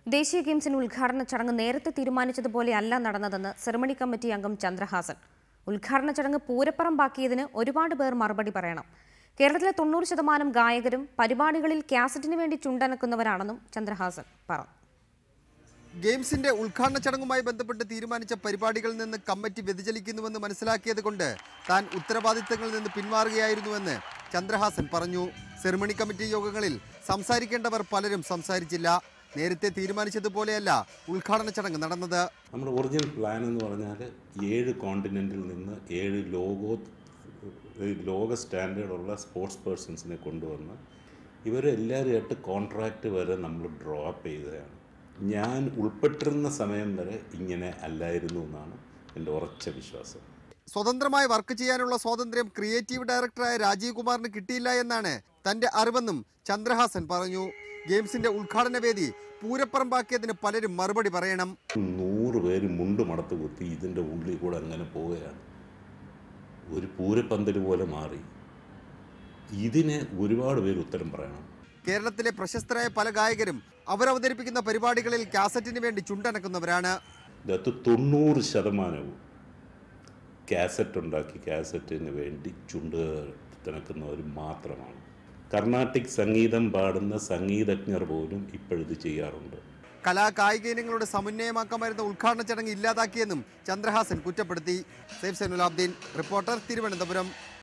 ദേശീയ ഗെയിംസിന് ഉദ്ഘാടന ചടങ്ങ് നേരത്തെ തീരുമാനിച്ചതുപോലെയല്ല നടന്നതെന്ന് സെറമണി കമ്മിറ്റി അംഗം ചന്ദ്രഹാസൻ ഉദ്ഘാടന ചടങ്ങ് പൂരപ്പറമ്പാക്കിയതിന് ഒരുപാട് പേർ മറുപടി പറയണം കേരളത്തിലെ തൊണ്ണൂറ് ശതമാനം ഗായകരും പരിപാടികളിൽ കാസറ്റിന് വേണ്ടി ചുണ്ടനക്കുന്നവരാണെന്നും ചന്ദ്രഹാസൻ പറഞ്ഞു ഗെയിംസിന്റെ ഉദ്ഘാടന ചടങ്ങുമായി ബന്ധപ്പെട്ട് തീരുമാനിച്ച പരിപാടികളിൽ നിന്ന് കമ്മിറ്റി വ്യതിചലിക്കുന്നുവെന്ന് മനസ്സിലാക്കിയത് കൊണ്ട് താൻ ഉത്തരവാദിത്തങ്ങളിൽ നിന്ന് പിന്മാറുകയായിരുന്നുവെന്ന് ചന്ദ്രഹാസൻ പറഞ്ഞു സെറിമണി കമ്മിറ്റി യോഗങ്ങളിൽ സംസാരിക്കേണ്ടവർ പലരും സംസാരിച്ചില്ല നേരത്തെ തീരുമാനിച്ചതുപോലെയല്ല ഉദ്ഘാടന ചടങ്ങ് നടന്നത് നമ്മുടെ ഒറിജിനൽ പ്ലാൻ എന്ന് പറഞ്ഞാൽ ഏഴ് കോണ്ടിനെൻറ്റിൽ നിന്ന് ഏഴ് ലോകോ ലോക സ്റ്റാൻഡേർഡുള്ള സ്പോർട്സ് പേഴ്സൺസിനെ കൊണ്ടുവന്ന് ഇവരെല്ലാവരുമായിട്ട് കോൺട്രാക്റ്റ് വരെ നമ്മൾ ഡ്രോ അപ്പ് ചെയ്തതാണ് ഞാൻ ഉൾപ്പെട്ടിരുന്ന സമയം വരെ ഇങ്ങനെ അല്ലായിരുന്നു എന്നാണ് എൻ്റെ ഉറച്ച വിശ്വാസം സ്വതന്ത്രമായി വർക്ക് ചെയ്യാനുള്ള സ്വാതന്ത്ര്യം ക്രിയേറ്റീവ് ഡയറക്ടറായ രാജീവ് കുമാറിന് കിട്ടിയില്ല എന്നാണ് തന്റെ അറിവെന്നും ചന്ദ്രഹാസൻ പറഞ്ഞു ഗെയിംസിന്റെ ഉദ്ഘാടന വേദി പൂരപ്പറമ്പാക്കിയതിന് പലരും മറുപടി പറയണം നൂറ് പേര് മുണ്ട് മടത്ത് കുത്തി ഇതിൻ്റെ ഉള്ളിൽ കൂടെ അങ്ങനെ പോവുകയാണ് ഒരു പൂരപ്പന്തൽ പോലെ മാറി ഇതിന് ഒരുപാട് പേര് ഉത്തരം പറയണം കേരളത്തിലെ പ്രശസ്തരായ പല ഗായകരും അവരവതരിപ്പിക്കുന്ന പരിപാടികളിൽ കാസറ്റിന് വേണ്ടി ചുണ്ടനക്കുന്നവരാണ് ഇതിനകത്ത് തൊണ്ണൂറ് ശതമാനവും കാസറ്റ് ഉണ്ടാക്കി കാസറ്റിന് വേണ്ടി ചുണ്ട് തിണക്കുന്നവർ മാത്രമാണ് കർണാട്ടിക് സംഗീതം പാടുന്ന സംഗീതജ്ഞർ പോലും ഇപ്പോഴിത് ചെയ്യാറുണ്ട് കലാ കായിക ഇനങ്ങളുടെ സമന്വയമാക്കാമായിരുന്ന ഉദ്ഘാടന ചടങ്ങ് ഇല്ലാതാക്കിയെന്നും ചന്ദ്രഹാസൻ കുറ്റപ്പെടുത്തി സേഫ് സൈനുലാബ്ദീൻ റിപ്പോർട്ടർ തിരുവനന്തപുരം